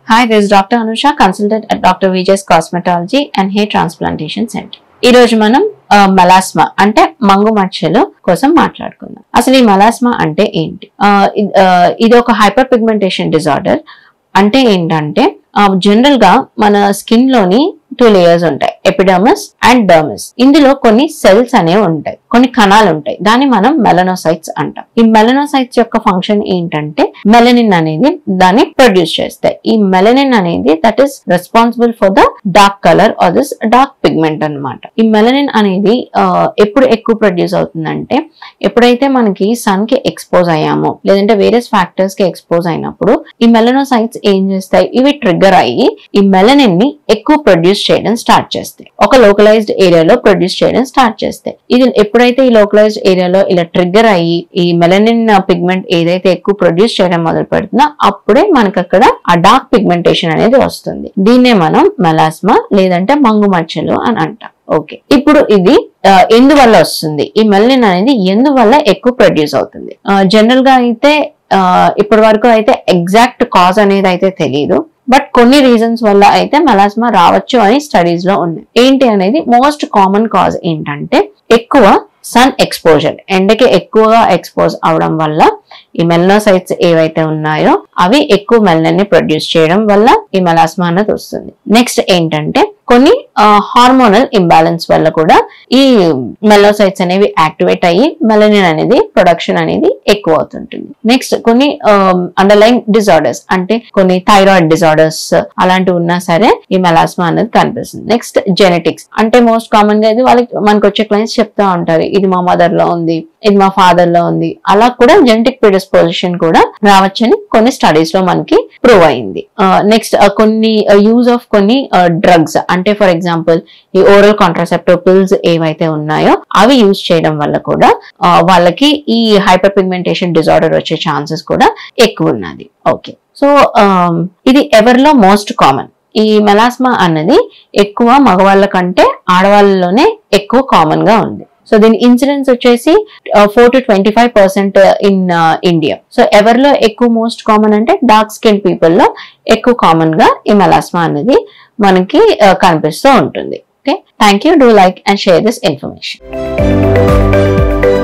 Hi, this is Dr. Anusha, consultant at Dr. Vijay's Cosmetology and Hair Transplantation Center. ఈ రోజు మనం మలాస్మా అంటే మంగు మచ్చలు కోసం మాట్లాడుకుందాం అసలు ఈ మలాస్మా అంటే ఏంటి ఆ, ఇ- ఆ, ఇది ఒక హైపర్ పిగ్మెంటేషన్ డిజార్డర్ అంటే ఏంటంటే జనరల్ గా మన స్కిన్ లోని టూ లేయర్స్ ఉంటాయి ఎపిడర్మస్ అండ్ డర్మస్ ఇందులో కొన్ని సెల్స్ అనేవి ఉంటాయి కొన్ని కణాలు ఉంటాయి దాన్ని మనం మెలనోసైట్స్ అంటాం ఈ మెలనోసైట్స్ యొక్క ఫంక్షన్ ఏంటంటే మెలనిన్ అనేది దాన్ని ప్రొడ్యూస్ చేస్తాయి ఈ మెలనిన్ అనేది that is responsible for the dark colour or this dark pigment అన్నమాట ఈ మెలనిన్ అనేది ఆ, ఎప్పుడు ఎక్కువ ప్రొడ్యూస్ అవుతుందంటే ఎప్పుడైతే మనకి సన్ కి ఎక్స్పోజ్ అయ్యామో లేదంటే వేరియస్ ఫ్యాక్టర్స్ కి ఎక్స్పోజ్ అయినప్పుడు ఈ మెలనోసైట్స్ ఏం చేస్తాయి ఇవి ట్రిగ్గర్ అయ్యి ఈ మెలనిన్ ని ఎక్కువ ప్రొడ్యూస్ చేయడం స్టార్ట్ చేస్తాయి ఒక లోకలైజ్డ్ ఏరియాలో ప్రొడ్యూస్ చేయడం స్టార్ట్ చేస్తాయి ఇది ఎప్పుడైతే ఈ లోకలైజ్డ్ ఏరియాలో ఇలా ట్రిగ్గర్ అయ్యి ఈ మెలనిన్ పిగ్మెంట్ ఏదైతే ఎక్కువ ప్రొడ్యూస్ చేయడం మొదలు పెడుతుందో అప్పుడే మనకు అక్కడ ఆ డార్క్ పిగ్మెంటేషన్ అనేది వస్తుంది దీన్నే మనం మెలాస్మా లేదంటే మంగు మచ్చలు అని అంటాం ఓకే ఇప్పుడు ఇది ఆ, ఎందువల్ల వస్తుంది ఈ మెలనిన్ అనేది ఎందువల్ల ఎక్కువ ప్రొడ్యూస్ అవుతుంది జనరల్ గా అయితే ఆ, ఇప్పటి వరకు అయితే ఎగ్జాక్ట్ కాజ్ అనేది అయితే తెలియదు బట్ కొన్ని రీజన్స్ వల్ల అయితే మెలాస్మా రావచ్చు అని స్టడీస్ లో ఉన్నాయి ఏంటి అనేది మోస్ట్ కామన్ కాజ్ ఏంటంటే ఎక్కువ సన్ ఎక్స్పోజర్ ఎండకి ఎక్కువగా ఎక్స్పోజ్ అవడం వల్ల ఈ మెలనోసైట్స్ ఏవైతే ఉన్నాయో అవి ఎక్కువ మెలనన్ ని ప్రొడ్యూస్ చేయడం వల్ల ఈ మెలాస్మా అనేది వస్తుంది నెక్స్ట్ ఏంటంటే కొన్ని హార్మోనల్ ఇంబ్యాలెన్స్ వల్ల కూడా ఈ మెలోసైట్స్ అనేవి యాక్టివేట్ అయ్యి మెలనిన్ అనేది ప్రొడక్షన్ అనేది ఎక్కువ అవుతుంటుంది నెక్స్ట్ కొన్ని అండర్లైన్ డిజార్డర్స్ అంటే కొన్ని థైరాయిడ్ డిజార్డర్స్ అలాంటివి ఉన్నా సరే ఈ మెలాస్మా అనేది కనిపిస్తుంది నెక్స్ట్ జెనెటిక్స్ అంటే మోస్ట్ కామన్ గా ఇది వాళ్ళకి మనకు వచ్చే క్లయింట్స్ చెప్తా ఉంటారు ఇది మా మదర్ లో ఉంది ఇది మా ఫాదర్ లో ఉంది అలా కూడా జెనెటిక్ ప్రిడిస్పోజిషన్ కూడా రావచ్చని కొన్ని స్టడీస్ లో మనకి ప్రూవ్ అయింది నెక్స్ట్ కొన్ని యూజ్ ఆఫ్ కొన్ని డ్రగ్స్ అంటే ఫర్ ఎగ్జాంపుల్ ఈ ఓరల్ కాంట్రాసెప్టివ్ పిల్స్ ఏవైతే ఉన్నాయో అవి యూజ్ చేయడం వల్ల కూడా ఆ, వాళ్ళకి ఈ హైపర్ పిగ్మెంటేషన్ డిజార్డర్ వచ్చే ఛాన్సెస్ కూడా ఎక్కువ ఉన్నది ఓకే సో ఇది ఎవరిలో మోస్ట్ కామన్ ఈ మెలాస్మా అన్నది ఎక్కువ మగవాళ్ళ కంటే ఆడవాళ్ళలోనే ఎక్కువ కామన్ గా ఉంది సో దీని ఇన్సిడెన్స్ వచ్చేసి four to twenty five percent in India so ఎవరిలో ఎక్కువ మోస్ట్ కామన్ అంటే డార్క్ స్కిన్ పీపుల్ లో ఎక్కువ కామన్ గా ఈ మెలాస్మా అనేది మనకి uh, కనిపిస్తూ ఉంటుంది okay thank you do like and share this information